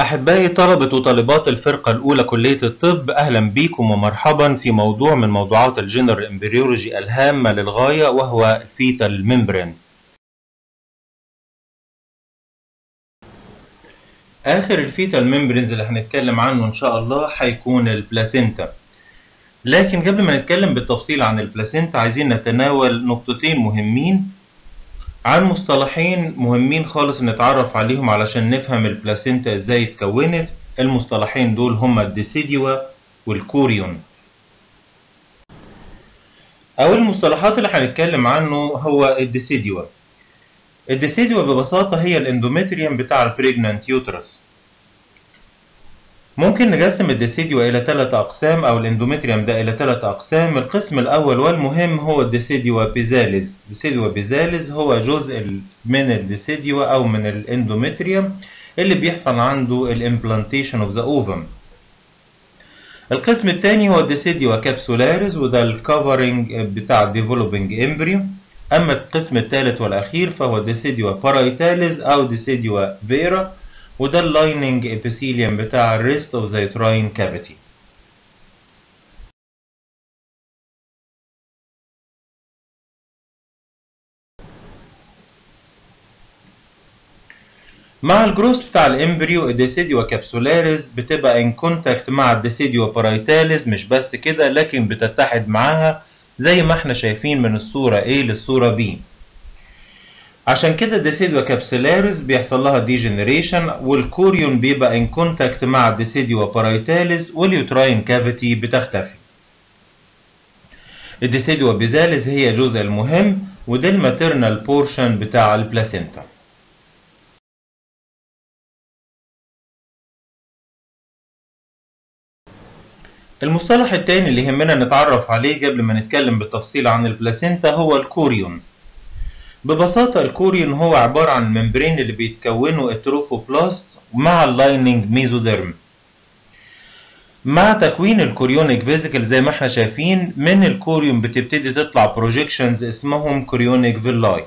أحبائي طلبة وطالبات الفرقة الأولى كلية الطب أهلا بيكم ومرحبا في موضوع من موضوعات الجنرال امبريولوجي الهامة للغاية وهو الفيتال ميمبرينز آخر الفيتال ميمبرينز اللي هنتكلم عنه إن شاء الله هيكون البلاسينتا لكن قبل ما نتكلم بالتفصيل عن البلاسينتا عايزين نتناول نقطتين مهمين عن مصطلحين مهمين خالص نتعرف عليهم علشان نفهم البلاسينتا ازاي اتكونت المصطلحين دول هما الديسيديوا والكوريون أول المصطلحات اللي هنتكلم عنه هو الديسيديوا الديسيديوا ببساطة هي الاندومتريوم بتاع البريجنانت يوترس ممكن نقسم الديسيديوا إلى ثلاث أقسام أو الاندومتريوم ده إلى ثلاث أقسام القسم الأول والمهم هو الديسيديوا بيزاليز الديسيديوا بيزاليز هو جزء من الديسيديوا أو من الاندومتريوم اللي بيحصل عنده الامبلانتيشن اوف ذا اوفم القسم الثاني هو الديسيديوا كابسولاريز وده الكفرنج بتاع الديفلوبينج امبريو أما القسم الثالث والأخير فهو ديسيديوا بارايتاليز أو ديسيديوا فيرا وده اللايننج ابيثيليوم بتاع الريست اوف ذا يوتراين كافيتي مع الجروس بتاع الامبريو الديسيديوا كابسولاريز بتبقى ان كونتاكت مع الديسيديوا بارايتاليز مش بس كده لكن بتتحد معاها زي ما احنا شايفين من الصورة A للصورة B عشان كده الديسيدوا كابسولاريز بيحصل لها ديجنريشن والكوريون بيبقى ان كونتاكت مع الديسيدوا بارايتاليز واليوتراين كافيتي بتختفي الديسيدوا بيزاليز هي الجزء المهم وده الماتيرنال بورشن بتاع البلاسينتا المصطلح التاني اللي يهمنا نتعرف عليه قبل ما نتكلم بالتفصيل عن البلاسينتا هو الكوريون ببساطة الكوريون هو عبارة عن الممبرين اللي بيتكونوا التروفوبلاست مع اللايننج ميزوديرم مع تكوين الكوريونيك فيزيكل زي ما احنا شايفين من الكوريون بتبتدي تطلع بروجيكشنز اسمهم كوريونيك فيلاي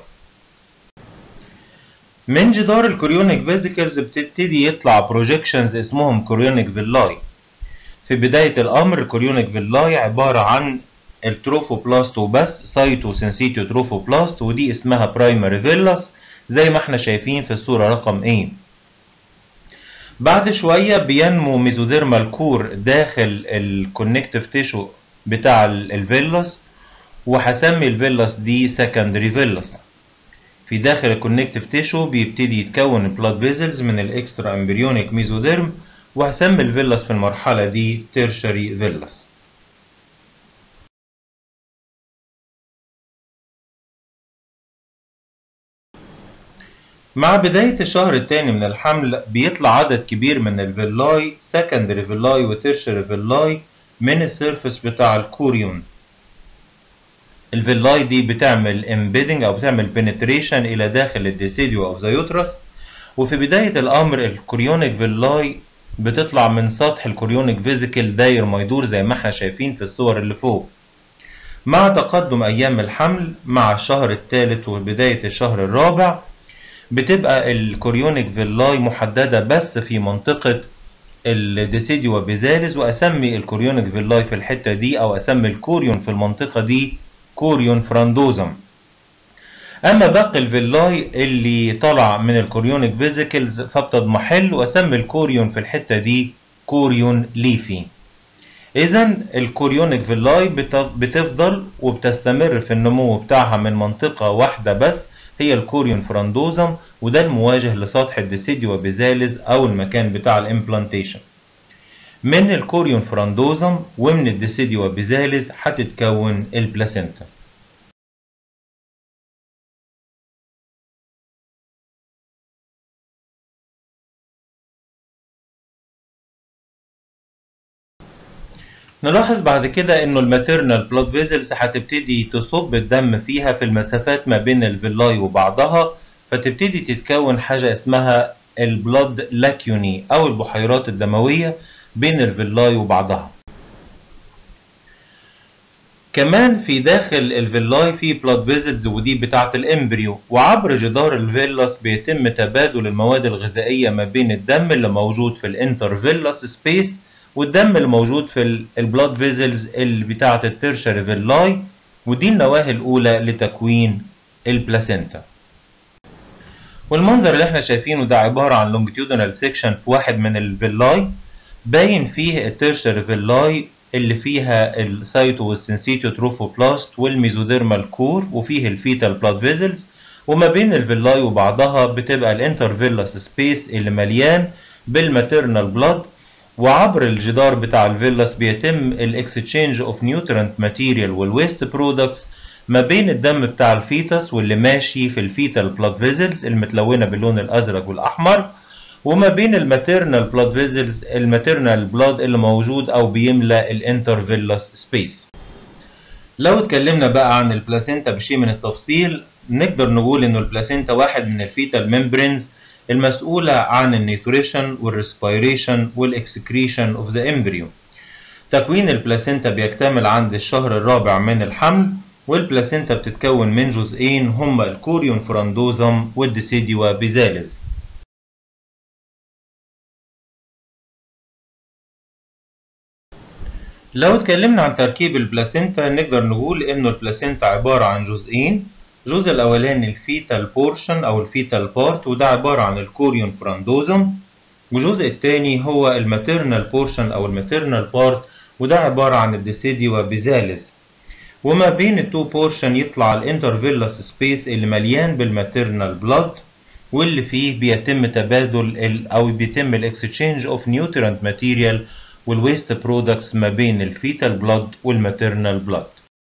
من جدار الكوريونيك فيزيكلز بتبتدي يطلع بروجيكشنز اسمهم كوريونيك فيلاي في بداية الأمر الكوريونيك فيلاي عبارة عن التروفوبلاست وبس سايتو سنسيتيو تروفوبلاست ودي اسمها برايمري فيلاس زي ما احنا شايفين في الصورة رقم A بعد شوية بينمو ميزوديرمال كور داخل الكونكتيف تيشو بتاع الفيلاس وهسمي الفيلاس دي سكندري فيلاس في داخل الكونكتيف تيشو بيبتدي يتكون البلاد فيزلز من الاكسترا امبريونيك ميزوديرم وهسمي الفيلاس في المرحلة دي تيرشري فيلاس مع بداية الشهر الثاني من الحمل بيطلع عدد كبير من الفيلاي سكندري فيلاي وتيرشري فيلاي من السيرفس بتاع الكوريون الفيلاي دي بتعمل امبيدنج او بتعمل بنتريشن الى داخل الديسيديو اوف ذا يوترس وفي بداية الامر الكوريونيك فيلاي بتطلع من سطح الكوريونيك فيزيكال داير ما يدور زي ما احنا شايفين في الصور اللي فوق مع تقدم ايام الحمل مع الشهر الثالث وبداية الشهر الرابع بتبقى الكوريونيك فيلاي محددة بس في منطقة الديسيديوا بيزاليز واسمي الكوريونيك فيلاي في الحتة دي او اسمي الكوريون في المنطقة دي كوريون فراندوزم اما باقي الفيلاي اللي طلع من الكوريونيك فيزيكلز فبتضمحل واسمي الكوريون في الحتة دي كوريون ليفي اذا الكوريونيك فيلاي بتفضل وبتستمر في النمو بتاعها من منطقة واحدة بس هي الكوريون فراندوزم وده المواجه لسطح الديسيديوا بيزاليز او المكان بتاع الامبلانتيشن من الكوريون فراندوزم ومن الديسيديوا بيزاليز هتتكون البلاسينتا نلاحظ بعد كده انه الماتيرنال بلاد فيزلز هتبتدي تصب الدم فيها في المسافات ما بين الفيلاي وبعضها فتبتدي تتكون حاجة اسمها البلاد لاكيوني او البحيرات الدموية بين الفيلاي وبعضها كمان في داخل الفيلاي في بلاد فيزلز ودي بتاعة الامبريو وعبر جدار الفيلاس بيتم تبادل المواد الغذائية ما بين الدم اللي موجود في الانترفيلاس سبيس والدم اللي موجود في البلاد فيزلز اللي بتاعة الترشري فيلاي ودي النواهي الأولى لتكوين البلاسينتا والمنظر اللي احنا شايفينه ده عبارة عن لونجيتيودنال سيكشن في واحد من الفيلاي باين فيه الترشري فيلاي اللي فيها السايتو والسنسيتيو تروفوبلاست والميزوديرمال كور وفيه الفيتال بلاد فيزلز وما بين الفيلاي وبعضها بتبقى الانترفيلاس سبيس اللي مليان بالماتيرنال بلاد وعبر الجدار بتاع الفيلاس بيتم الاكستشينج اوف نيوترنت ماتيريال والويست برودكتس ما بين الدم بتاع الفيتس واللي ماشي في الفيتال بلاد فيزلز المتلونه باللون الازرق والاحمر وما بين الماتيرنال بلاد فيزلز الماتيرنال بلاد اللي موجود او بيملى الانترفيلاس سبيس لو اتكلمنا بقى عن البلاسينتا بشيء من التفصيل نقدر نقول انه البلاسينتا واحد من الفيتال ميمبرينز المسؤولة عن النيوتريشن والريسبيريشن والاكسكريشن اوف ذا امبريو تكوين البلاسينتا بيكتمل عند الشهر الرابع من الحمل والبلاسينتا بتتكون من جزئين هما الكوريون فراندوزم والديسيديوا بيزالز لو اتكلمنا عن تركيب البلاسينتا نقدر نقول انه البلاسينتا عبارة عن جزئين الجزء الاولاني الفيتال بورشن او الفيتال بارت وده عبارة عن الكوريون فراندوزم والجزء الثاني هو الماتيرنال بورشن او الماتيرنال بارت وده عبارة عن الديسيديوا بيزالز وما بين التو بورشن يطلع الانترفيلاس سبيس اللي مليان بالماتيرنال بلاد واللي فيه بيتم تبادل ال او بيتم الاكسشينج اوف نيوترنت ماتيريال والويست برودكتس ما بين الفيتال بلاد والماتيرنال بلاد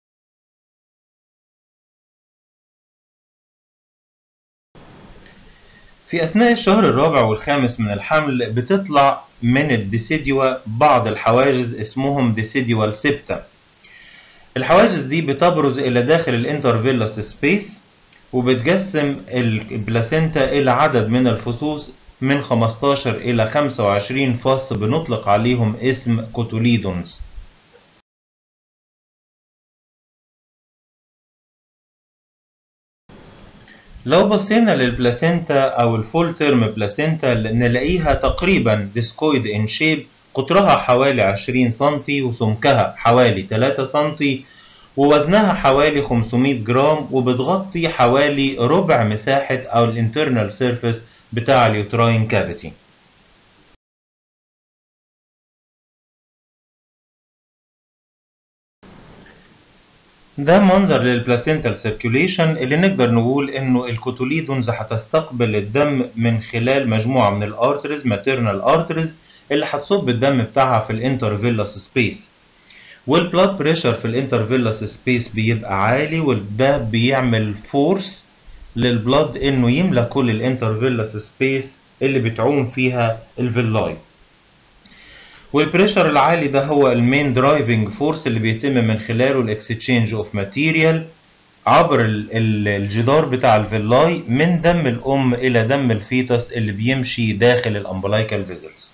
في أثناء الشهر الرابع والخامس من الحمل بتطلع من الديسيديوا بعض الحواجز اسمهم ديسيديوال سيبتا الحواجز دي بتبرز إلى داخل الانترفيلاس سبيس وبتقسم البلاسينتا إلى عدد من الفصوص من 15 إلى 25 فص بنطلق عليهم اسم كوتوليدونز لو بصينا للبلاسينتا أو الفول تيرم بلاسينتا نلاقيها تقريبا ديسكويد إن شيب قطرها حوالي 20 سنتي وسمكها حوالي 3 سنتي ووزنها حوالي 500 جرام وبتغطي حوالي ربع مساحة أو الانترنال سيرفيس بتاع اليوتراين كافيتي ده منظر للبلاسينتال سيركيوليشن اللي نقدر نقول انه الكوتوليدونز هتستقبل الدم من خلال مجموعة من الارترز ماتيرنال ارترز اللي هتصب الدم بتاعها في الانترفيلاس سبيس والبلاد بريشر في الانترفيلاس سبيس بيبقى عالي وده بيعمل فورس للبلاد انه يملى كل الانترفيلاس سبيس اللي بتعوم فيها الفيلاي والبريشر العالي ده هو المين درايفنج فورس اللي بيتم من خلاله الاكستشينج اوف ماتيريال عبر الجدار بتاع الفيلاي من دم الام الى دم الفيتس اللي بيمشي داخل الامبلايكال فيزلز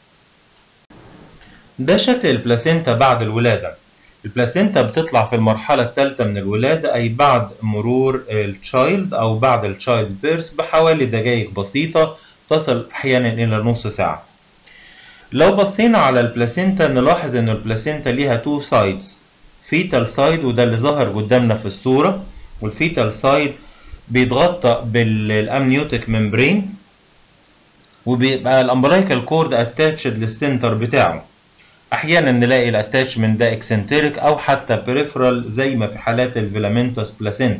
ده شكل البلاسينتا بعد الولاده البلاسينتا بتطلع في المرحلة الثالثة من الولادة أي بعد مرور التشايلد أو بعد التشايلد بيرث بحوالي دقائق بسيطة تصل أحيانا إلى نص ساعة. لو بصينا على البلاسينتا نلاحظ إن البلاسينتا ليها تو سايدز فيتال سايد وده اللي ظهر قدامنا في الصورة والفيتال سايد بيتغطى بالامنيوتيك ممبرين وبيبقى الامبلايكال كورد اتاتشد للسنتر بتاعه احيانا نلاقي الاتاتشمنت ده اكسنتريك او حتى بريفرال زي ما في حالات الفيلامنتوس بلاسينتا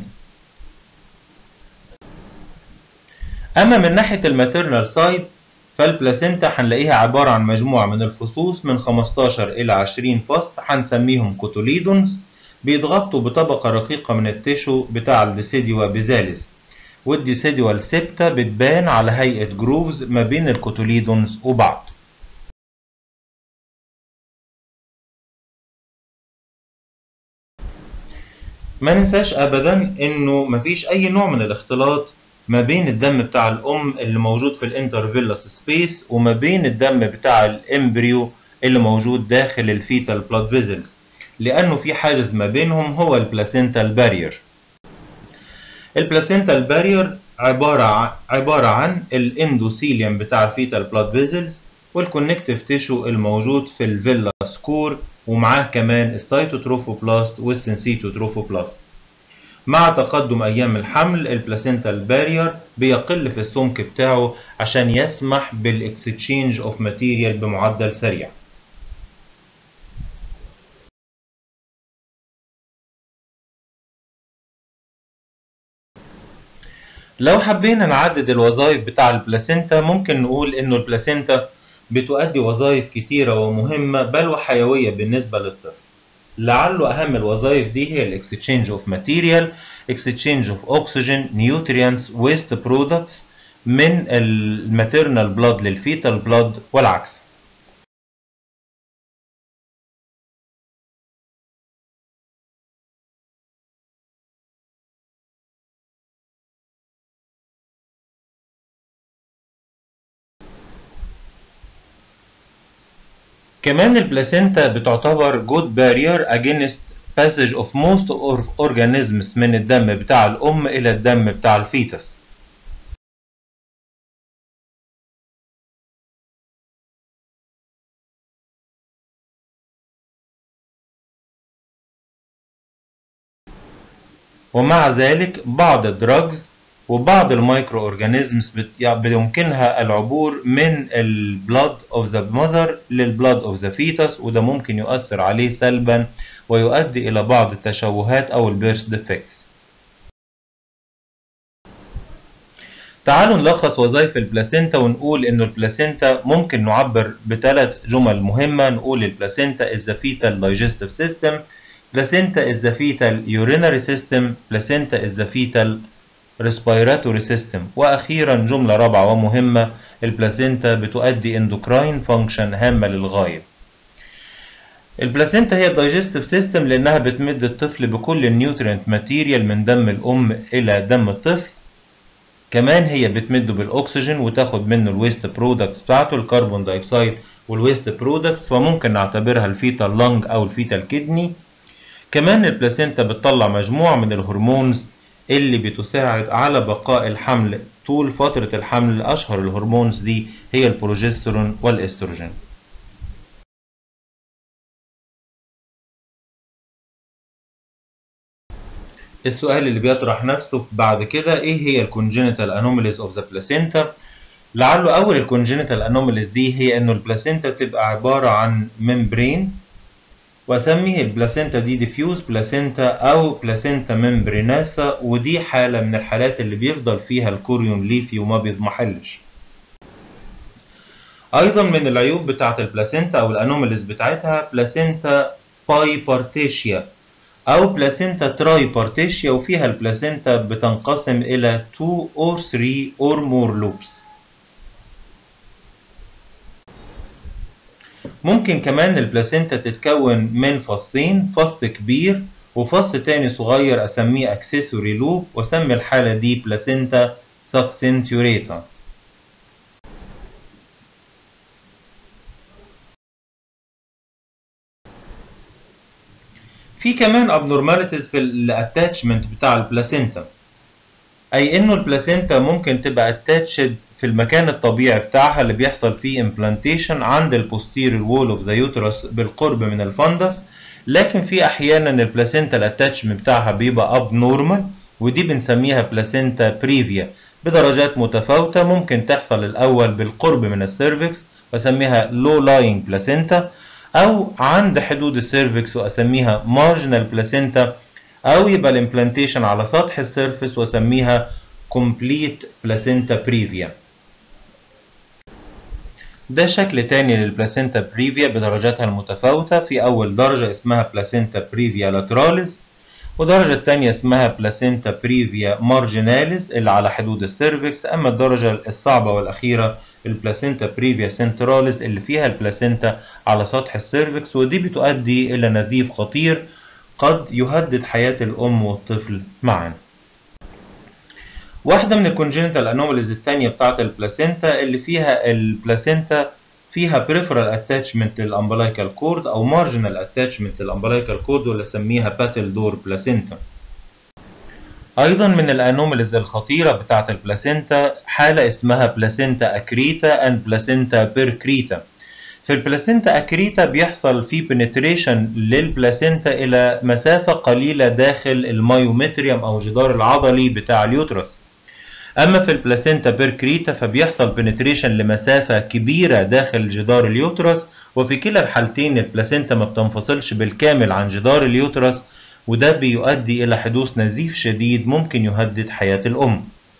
اما من ناحيه الماتيرنال سايد فالبلاسينتا هنلاقيها عباره عن مجموعه من الفصوص من 15 الى 20 فص هنسميهم كوتوليدونز بيتغطوا بطبقه رقيقه من التيشو بتاع الديسيديوا بيزاليس والديسيديوال سيبتا بتبان على هيئه جروفز ما بين الكوتوليدونز وبعض ما ننساش ابدا انه مفيش اي نوع من الاختلاط ما بين الدم بتاع الام اللي موجود في الانترفيلاس سبيس وما بين الدم بتاع الامبريو اللي موجود داخل الفيتال بلاد فيزلز لأنه في حاجز ما بينهم هو البلاسينتال بارير البلاسينتال بارير عبارة عن, عبارة عن الاندوثيليوم بتاع الفيتال بلاد فيزلز والكونكتيف تيشو الموجود في الفيلا سكور ومعاه كمان السيتوتروفوبلاست والسنسيتوتروفوبلاست مع تقدم أيام الحمل البلاسينتال بارير بيقل في السمك بتاعه عشان يسمح بالاكستشينج اوف ماتيريال بمعدل سريع لو حبينا نعدد الوظائف بتاع البلاسينتا ممكن نقول انه البلاسينتا بتؤدي وظائف كتيرة ومهمة بل وحيوية بالنسبة للطفل لعله أهم الوظائف دي هي الاكستشينج اوف ماتيريال اكستشينج اوف اوكسجين نيوتريانتس ويست برودكتس من الماتيرنال بلاد للفيتال بلاد والعكس كمان البلاسينتا بتعتبر good barrier against passage of most organisms من الدم بتاع الأم إلى الدم بتاع الفيتس ومع ذلك بعض الدراجز وبعض المايكرو اورجانيزمز بيمكنها العبور من البلاد اوف ذا ماذر للبلاد اوف ذا فيتس وده ممكن يؤثر عليه سلبا ويؤدي الى بعض التشوهات او البيرث ديفكتس تعالوا نلخص وظائف البلاسينتا ونقول انه البلاسينتا ممكن نعبر بثلاث جمل مهمة نقول البلاسينتا is the fetal digestive system placenta is the fetal urinary system placenta is the fetal respiratory system واخيرا جملة رابعة ومهمة البلاسينتا بتؤدي اندوكراين فانكشن هامة للغاية البلاسينتا هي الدايجستيف سيستم لانها بتمد الطفل بكل النيوترينت ماتيريال من دم الام الى دم الطفل كمان هي بتمده بالاكسجين وتاخد منه الويست برودكتس بتاعته الكربون دايوكسيد والويست برودكتس فممكن نعتبرها الفيتال لانج او الفيتال كدني كمان البلاسينتا بتطلع مجموعة من الهرمونز اللي بتساعد على بقاء الحمل طول فترة الحمل أشهر الهرمونز دي هي البروجسترون والإستروجين السؤال اللي بيطرح نفسه بعد كده ايه هي الكونجينيتال انوماليز اوف ذا بلاسينتا لعله اول الكونجينيتال انوماليز دي هي انه البلاسينتا تبقى عبارة عن ممبرين واسميه البلاسينتا دي ديفيوز بلاسينتا او بلاسينتا ممبريناسا ودي حالة من الحالات اللي بيفضل فيها الكوريون ليفي وما بيضمحلش ايضا من العيوب بتاعة البلاسينتا او الانوماليز بتاعتها بلاسينتا باي بارتيشيا او بلاسينتا تراي بارتيشيا وفيها البلاسينتا بتنقسم الى 2 or 3 or more loops ممكن كمان البلاسينتا تتكون من فصين فص كبير وفص تاني صغير اسميه اكسسوري لوب واسمي الحالة دي بلاسينتا ساكسنتوريتا في كمان abnormalities في الاتاتشمنت بتاع البلاسينتا اي انه البلاسينتا ممكن تبقى اتاتشد في المكان الطبيعي بتاعها اللي بيحصل فيه implantation عند البوستيريور وول اوف ذا يوترس بالقرب من الفندس لكن في احيانا البلاسينتا الاتاتشمنت بتاعها بيبقى abnormal ودي بنسميها بلاسينتا بريفيا بدرجات متفاوتة ممكن تحصل الاول بالقرب من السيرفكس واسميها low lying placenta او عند حدود السيرفكس واسميها marginal placenta او يبقى الامبلانتيشن على سطح السيرفس واسميها complete placenta previa ده شكل تاني للبلاسينتا بريفيا بدرجاتها المتفاوتة في أول درجة اسمها بلاسينتا بريفيا لاتراليز ودرجة تانية اسمها بلاسينتا بريفيا مارجيناليز اللي على حدود السيرفكس أما الدرجة الصعبة والأخيرة البلاسينتا بريفيا سنتراليز اللي فيها البلاسينتا على سطح السيرفكس ودي بتؤدي إلى نزيف خطير قد يهدد حياة الأم والطفل معا واحدة من الكونجنتال انوماليز التانية بتاعة البلاسينتا اللي فيها البلاسينتا فيها peripheral attachment للأمبلايكال كورد أو marginal attachment للأمبلايكال كورد واللي سميها باتل دور بلاسينتا أيضا من الأنوماليز الخطيرة بتاعة البلاسينتا حالة اسمها بلاسينتا أكريتا and بلاسينتا بيركريتا في البلاسينتا أكريتا بيحصل فيه penetration للبلاسينتا إلى مسافة قليلة داخل المايومتريوم أو الجدار العضلي بتاع اليوترس أما في البلاسينتا بيركريتا فبيحصل penetration لمسافة كبيرة داخل جدار اليوترس وفي كلا الحالتين البلاسينتا ما بتنفصلش بالكامل عن جدار اليوترس وده بيؤدي إلى حدوث نزيف شديد ممكن يهدد حياة الأم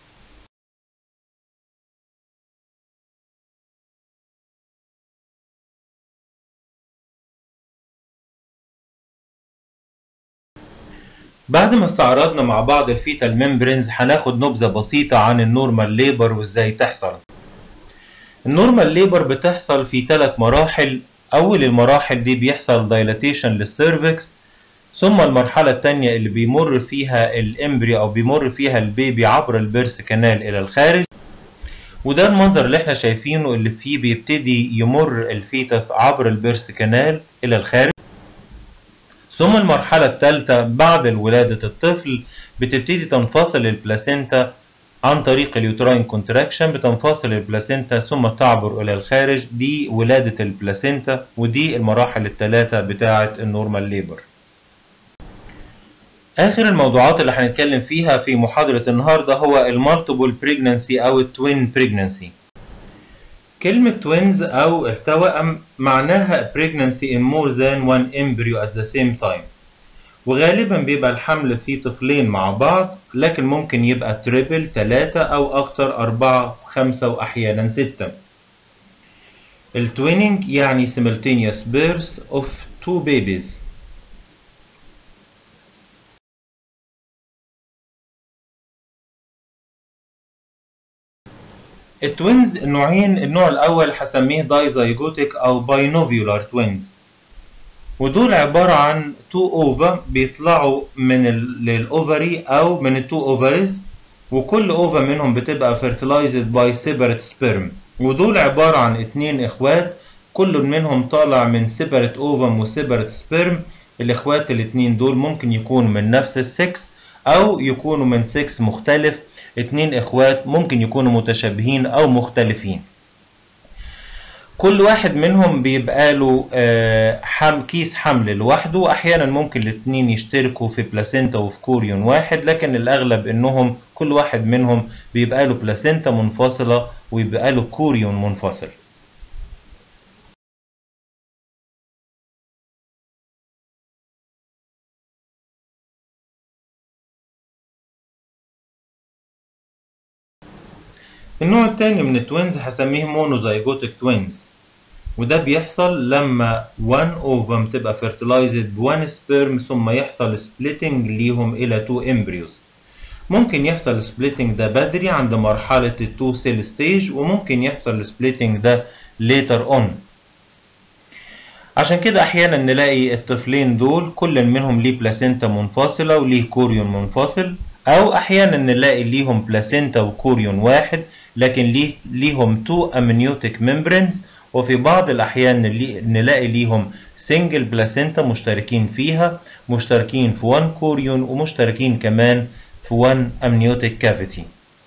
بعد ما استعرضنا مع بعض الفيتال ميمبرينز هناخد نبذة بسيطة عن النورمال ليبر وازاي تحصل النورمال ليبر بتحصل في ثلاث مراحل أول المراحل دي بيحصل دايلاتيشن للسيرفكس ثم المرحلة التانية اللي بيمر فيها الامبري أو بيمر فيها البيبي عبر البيرس كانال إلى الخارج وده المنظر اللي احنا شايفينه اللي فيه بيبتدي يمر الفيتس عبر البيرس كانال إلى الخارج ثم المرحلة الثالثة بعد ولادة الطفل بتبتدي تنفصل البلاسينتا عن طريق اليوتراين كونتراكشن بتنفصل البلاسينتا ثم تعبر إلى الخارج دي ولادة البلاسينتا ودي المراحل الثلاثة بتاعة النورمال ليبر آخر الموضوعات اللي هنتكلم فيها في محاضرة النهاردة هو المالتيبل بريجنانسي أو التوين بريجنانسي كلمة twins أو التوأم معناها pregnancy in more than one embryo at the same time وغالبا بيبقى الحمل فيه طفلين مع بعض لكن ممكن يبقى تريبل تلاتة أو أكتر أربعة خمسة وأحيانا ستة التويننج يعني simultaneous birth of two babies التوينز نوعين النوع الأول هسميه دايزايجوتيك أو باينوفيولار توينز ودول عبارة عن تو اوفا بيطلعوا من الاوفري أو من التو اوفريز وكل اوفا منهم بتبقى fertilized by separate sperm ودول عبارة عن اتنين اخوات كل منهم طالع من separate ovum و separate sperm الاخوات الاتنين دول ممكن يكونوا من نفس السكس أو يكونوا من سكس مختلف اتنين اخوات ممكن يكونوا متشابهين او مختلفين كل واحد منهم بيبقى له حم كيس حمل لوحده واحيانا ممكن الاتنين يشتركوا في بلاسينتا وفي كوريون واحد لكن الاغلب انهم كل واحد منهم بيبقى له بلاسينتا منفصلة ويبقى له كوريون منفصل النوع التاني من التوينز هسميه مونوزايجوتيك توينز وده بيحصل لما one ovum تبقى fertilized بone sperm ثم يحصل splitting ليهم إلى two embryos ممكن يحصل splitting ده بدري عند مرحلة ال two cell stage وممكن يحصل splitting ده later on عشان كده أحيانا نلاقي الطفلين دول كل منهم ليه بلاسينتا منفصلة وليه كوريون منفصل أو أحيانا نلاقي ليهم بلاسينتا وكوريون واحد لكن ليه ليهم تو امنيوتيك ممبرينز وفي بعض الأحيان نلاقي ليهم سنجل بلاسينتا مشتركين فيها مشتركين في وان كوريون ومشتركين كمان في وان امنيوتيك كافيتي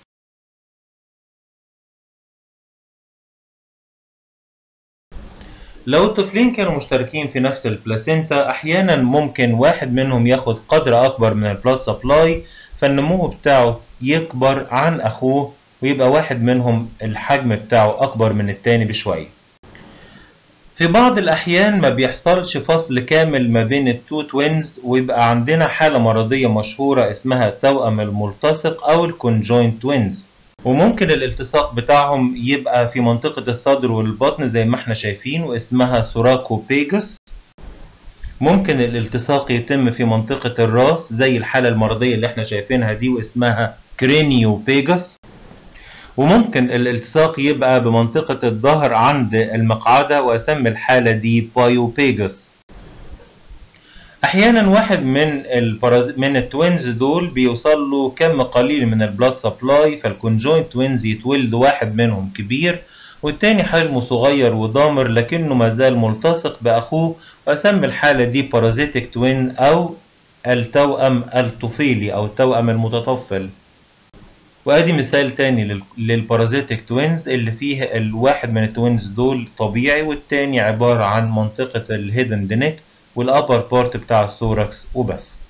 لو الطفلين كانوا مشتركين في نفس البلاسينتا احيانا ممكن واحد منهم ياخد قدر اكبر من البلاد سبلاي فالنمو بتاعه يكبر عن اخوه ويبقى واحد منهم الحجم بتاعه اكبر من التاني بشوية في بعض الاحيان ما بيحصلش فصل كامل ما بين التو توينز ويبقى عندنا حالة مرضية مشهورة اسمها التوأم الملتصق او الكونجوينت توينز وممكن الالتصاق بتاعهم يبقى في منطقة الصدر والبطن زي ما احنا شايفين واسمها سوراكو بيجس ممكن الالتصاق يتم في منطقة الراس زي الحالة المرضية اللي احنا شايفينها دي واسمها كرينيو بيجس وممكن الالتصاق يبقى بمنطقة الظهر عند المقعدة واسمي الحالة دي بايو بيجس احيانا واحد من البراز... من التوينز دول بيوصل له كم قليل من البلاد سبلاي فالكونجوينت توينز يتولد واحد منهم كبير والتاني حجمه صغير وضامر لكنه مازال ملتصق بأخوه وأسمي الحالة دي بارازيتك توين أو التوأم الطفيلي أو التوأم المتطفل وادي مثال تاني لل- للبارازيتك توينز اللي فيه الواحد من التوينز دول طبيعي والتاني عبارة عن منطقة الهيدن دينيك والابر بارت بتاع الثوركس وبس